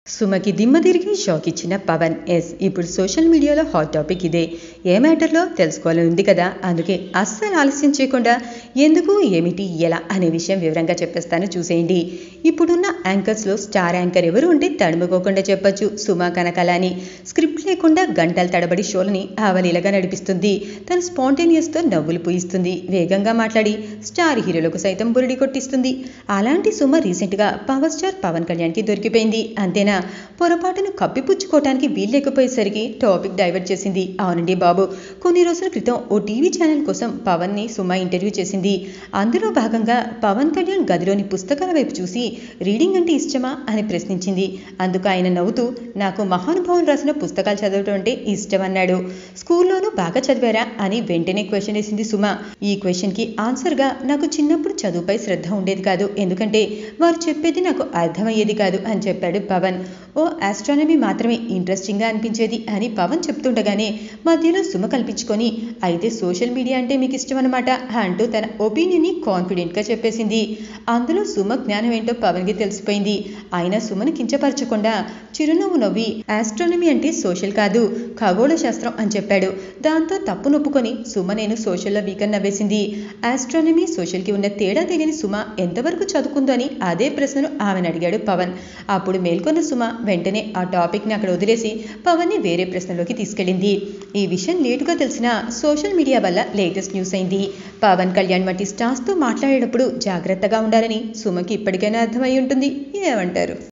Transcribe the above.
సుమకి దిమ్మ తిరిగి షాక్ ఇచ్చిన పవన్ ఎస్ ఇప్పుడు సోషల్ మీడియాలో హాట్ టాపిక్ ఇదే ఏ మ్యాటర్లో తెలుసుకోవాలని ఉంది కదా అందుకే అస్సలు ఆలస్యం చేయకుండా ఎందుకు ఏమిటి ఎలా అనే విషయం వివరంగా చెప్పేస్తాను చూసేయండి ఇప్పుడున్న యాంకర్స్లో స్టార్ యాంకర్ ఎవరు ఉంటే తడుముకోకుండా చెప్పొచ్చు సుమా కనకలాని స్క్రిప్ట్ లేకుండా గంటల తడబడి షోలని ఆవలీలగా నడిపిస్తుంది తను స్పాంటేనియస్తో నవ్వులు పూయిస్తుంది వేగంగా మాట్లాడి స్టార్ హీరోలకు సైతం బురిడి కొట్టిస్తుంది అలాంటి సుమ రీసెంట్గా పవర్ స్టార్ పవన్ కళ్యాణ్కి దొరికిపోయింది అంతేనా పొరపాటును కప్పిపుచ్చుకోవటానికి వీల్లేకపోయేసరికి టాపిక్ డైవర్ట్ చేసింది అవునండి బాబు కొన్ని రోజుల క్రితం ఓ టీవీ ఛానల్ కోసం పవన్ని సుమ ఇంటర్వ్యూ చేసింది అందులో భాగంగా పవన్ కళ్యాణ్ గదిలోని పుస్తకాల వైపు చూసి రీడింగ్ అంటే ఇష్టమా అని ప్రశ్నించింది అందుకు ఆయన నవ్వుతూ నాకు మహానుభావులు రాసిన పుస్తకాలు చదవటం అంటే ఇష్టం అన్నాడు స్కూల్లోనూ బాగా చదివారా అని వెంటనే క్వశ్చన్ వేసింది సుమ ఈ క్వశ్చన్కి ఆన్సర్గా నాకు చిన్నప్పుడు చదువుపై శ్రద్ధ ఉండేది కాదు ఎందుకంటే వారు చెప్పేది నాకు అర్థమయ్యేది కాదు అని చెప్పాడు పవన్ ఓ ఆస్ట్రానమీ మాత్రమే ఇంట్రెస్టింగ్గా అనిపించేది అని పవన్ చెప్తుండగానే మధ్యలో సుమ కల్పించుకొని అయితే సోషల్ మీడియా అంటే మీకు ఇష్టం అనమాట అంటూ తన ఒపీనియన్ని కాన్ఫిడెంట్గా చెప్పేసింది అందులో సుమ జ్ఞానం ఏంటో పవన్కి తెలిసిపోయింది అయినా సుమను కించపరచకుండా చిరునవ్వు నవ్వి ఆస్ట్రానమీ అంటే సోషల్ కాదు ఖగోళ శాస్త్రం అని చెప్పాడు దాంతో తప్పు నొప్పుకొని సుమ నేను సోషల్లో వీకన్ నవ్వేసింది ఆస్ట్రానమీ సోషల్కి ఉన్న తేడా తెలియని సుమ ఎంతవరకు చదువుకుందో అని అదే ప్రశ్నను ఆమెను అడిగాడు పవన్ అప్పుడు మేల్కొన్న సుమ వెంటనే ఆ టాపిక్ని అక్కడ వదిలేసి పవన్ని వేరే ప్రశ్నలోకి తీసుకెళ్ళింది ఈ విషయం లేటుగా తెలిసిన సోషల్ మీడియా వల్ల లేటెస్ట్ న్యూస్ అయింది పవన్ కళ్యాణ్ వంటి స్టార్స్తో మాట్లాడేటప్పుడు జాగ్రత్తగా ఉండాలని సుమకి ఇప్పటికైనా అర్థమై ఉంటుంది ఏమంటారు